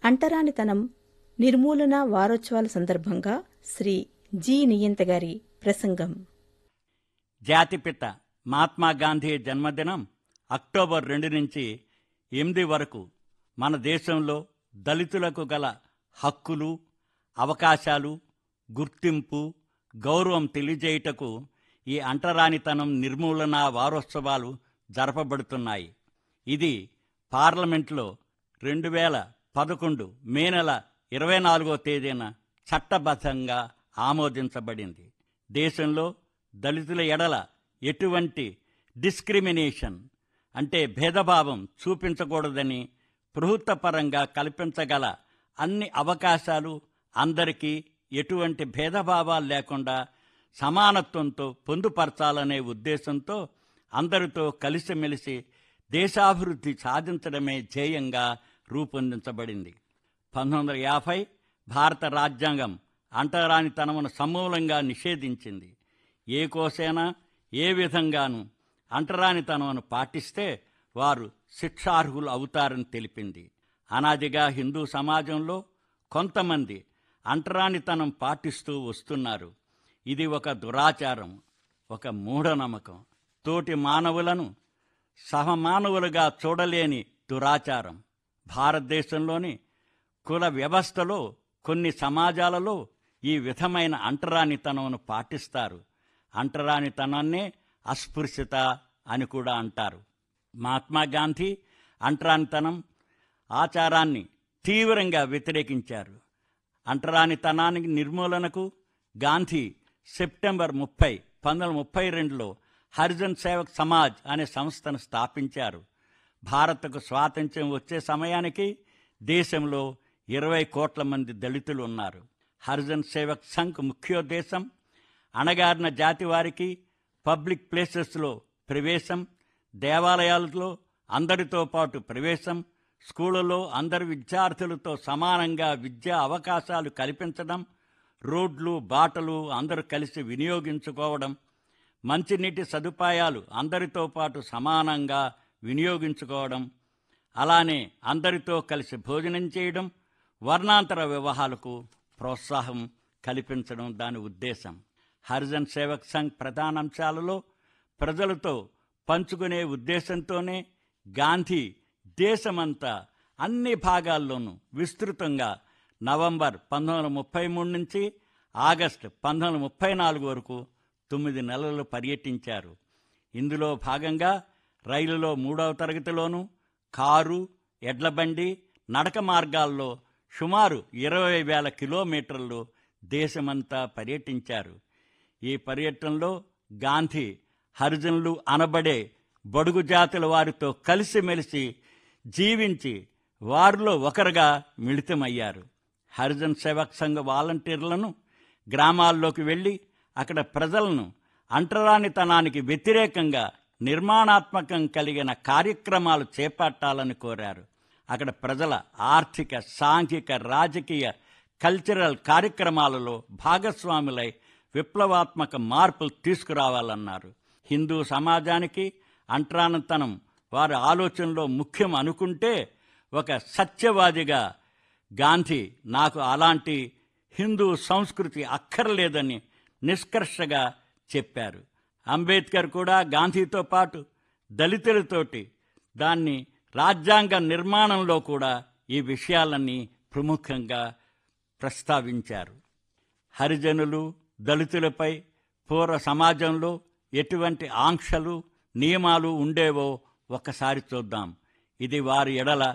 అంటరానితనం నిర్మూలన వారోత్సవాల సందర్భంగా శ్రీ జి నియంత గారి ప్రసంగం జాతిపిత మహాత్మా గాంధీ జన్మదినం అక్టోబర్ రెండు నుంచి ఎనిమిది వరకు మన దేశంలో దళితులకు గల హక్కులు అవకాశాలు గుర్తింపు గౌరవం తెలియజేయుటకు ఈ అంటరానితనం నిర్మూలన వారోత్సవాలు జరపబడుతున్నాయి ఇది పార్లమెంట్లో రెండు వేల పదకొండు మే నెల ఇరవై నాలుగో తేదీన చట్టబద్ధంగా ఆమోదించబడింది దేశంలో దళితుల ఎడల ఎటువంటి డిస్క్రిమినేషన్ అంటే భేదభావం చూపించకూడదని ప్రభుత్వపరంగా కల్పించగల అన్ని అవకాశాలు అందరికీ ఎటువంటి భేదభావాలు లేకుండా సమానత్వంతో పొందుపరచాలనే ఉద్దేశంతో అందరితో కలిసిమెలిసి దేశాభివృద్ధి సాధించడమే ధ్యేయంగా రూపొందించబడింది పంతొమ్మిది వందల యాభై భారత రాజ్యాంగం అంటరానితనమును సమూలంగా నిషేధించింది ఏ కోసైనా ఏ విధంగానూ అంటరానితనమును పాటిస్తే వారు శిక్షార్హులు అవుతారని తెలిపింది అనాదిగా హిందూ సమాజంలో కొంతమంది అంటరానితనం పాటిస్తూ వస్తున్నారు ఇది ఒక దురాచారం ఒక మూఢనమ్మకం తోటి మానవులను సహమానవులుగా చూడలేని దురాచారం భారతదేశంలోని కుల వ్యవస్థలో కొన్ని సమాజాలలో ఈ విధమైన అంటరానితనమును పాటిస్తారు అంటరానితనాన్నే అస్పృశ్యత అని కూడా అంటారు మహాత్మా గాంధీ అంటరానితనం ఆచారాన్ని తీవ్రంగా వ్యతిరేకించారు అంటరానితనానికి నిర్మూలనకు గాంధీ సెప్టెంబర్ ముప్పై పంతొమ్మిది వందల ముప్పై రెండులో హరిజన్ సేవక్ సమాజ్ అనే సంస్థను స్థాపించారు భారత్కు స్వాతంత్ర్యం వచ్చే సమయానికి దేశంలో ఇరవై కోట్ల మంది దళితులు ఉన్నారు హరిజన్ సేవక్ సంఘ్ ముఖ్యోద్దేశం అణగారిన జాతి వారికి పబ్లిక్ ప్లేసెస్లో ప్రవేశం దేవాలయాలలో అందరితో పాటు ప్రవేశం స్కూళ్ళలో అందరి విద్యార్థులతో సమానంగా విద్యా అవకాశాలు కల్పించడం రోడ్లు బాటలు అందరూ కలిసి వినియోగించుకోవడం మంచినీటి సదుపాయాలు అందరితో పాటు సమానంగా వినియోగించుకోవడం అలానే అందరితో కలిసి భోజనం చేయడం వర్ణాంతర వివాహాలకు ప్రోత్సాహం కల్పించడం దాని ఉద్దేశం హరిజన్ సేవక్ సంఘ్ ప్రధానాంశాలలో ప్రజలతో పంచుకునే ఉద్దేశంతోనే గాంధీ దేశమంతా అన్ని భాగాల్లోనూ విస్తృతంగా నవంబర్ పంతొమ్మిది వందల ముప్పై మూడు నుంచి ఆగస్టు పంతొమ్మిది వందల ముప్పై నాలుగు వరకు తొమ్మిది నెలలు పర్యటించారు ఇందులో భాగంగా రైలులో మూడవ తరగతిలోనూ కారు ఎడ్లబండి నడక మార్గాల్లో సుమారు ఇరవై వేల కిలోమీటర్లు దేశమంతా పర్యటించారు ఈ పర్యటనలో గాంధీ హరిజనులు అనబడే బడుగు జాతుల వారితో కలిసిమెలిసి జీవించి వారిలో ఒకరుగా మిళితమయ్యారు హరిజన్ సేవక్ సంఘ వాలంటీర్లను గ్రామాల్లోకి వెళ్ళి అక్కడ ప్రజలను అంటరానితనానికి వ్యతిరేకంగా నిర్మాణాత్మకం కలిగిన కార్యక్రమాలు చేపట్టాలని కోరారు అక్కడ ప్రజల ఆర్థిక సాంఘిక రాజకీయ కల్చరల్ కార్యక్రమాలలో భాగస్వాములై విప్లవాత్మక మార్పులు తీసుకురావాలన్నారు హిందూ సమాజానికి అంటరానితనం వారి ఆలోచనలో ముఖ్యం అనుకుంటే ఒక సత్యవాదిగా గాంధీ నాకు అలాంటి హిందూ సంస్కృతి అక్కర్లేదని నిష్కర్షగా చెప్పారు అంబేద్కర్ కూడా గాంధీతో పాటు దళితులతోటి దాన్ని రాజ్యాంగ నిర్మాణంలో కూడా ఈ విషయాలన్నీ ప్రముఖంగా ప్రస్తావించారు హరిజనులు దళితులపై పూర్వ సమాజంలో ఎటువంటి ఆంక్షలు నియమాలు ఉండేవో ఒక్కసారి చూద్దాం ఇది వారి ఎడల